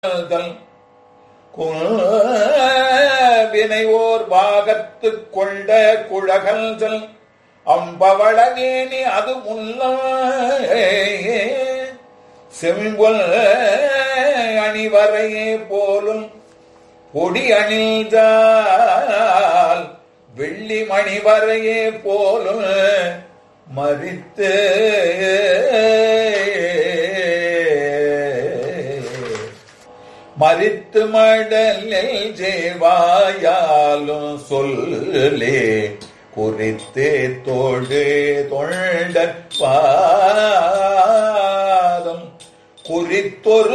தல் வினைவோர் பாகத்துக் கொண்ட குழகல்தல் அம்பவளவேணி அது முல்ல செம்பொல் அணிவரையே போலும் பொடி அணிந்தால் வெள்ளி மணிவரையே போலும் மறித்து மறித்து மடலில் ஜேவாயாலும் சொல்லே குறித்து தோடு தொண்ட பாதம் குறித்தொரு